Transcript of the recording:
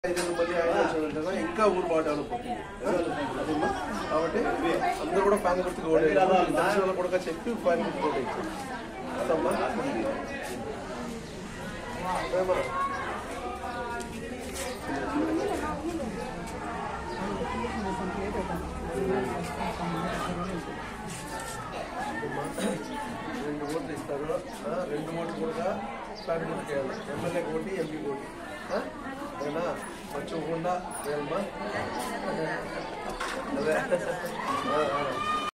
ఐదు మళ్ళీ ఆయన వచ్చిన ఇంకా ఊరు బాగా డెవలప్ అవుతుంది అదేమ్మా కాబట్టి అందరూ కూడా ఫ్యాన్ గుర్తుకు ఓడేయాలి తెలిసిన వాళ్ళు కూడా చెప్పి ఫ్యాన్ గుర్తుకు ఓడేయచ్చు అదమ్మా ఏమ్మా? రెండు ఓట్లు ఇస్తారు ఆ, రెండు ఓట్లు కూడా ఫ్యాన్ గుర్తుకు వేయాలి ఎమ్మెల్యే కోటి ఎంపీ కోటి ఆ? ఓకేనా మర్చిపోకుండా వేయమ్మా అదే ఆ, ఆ.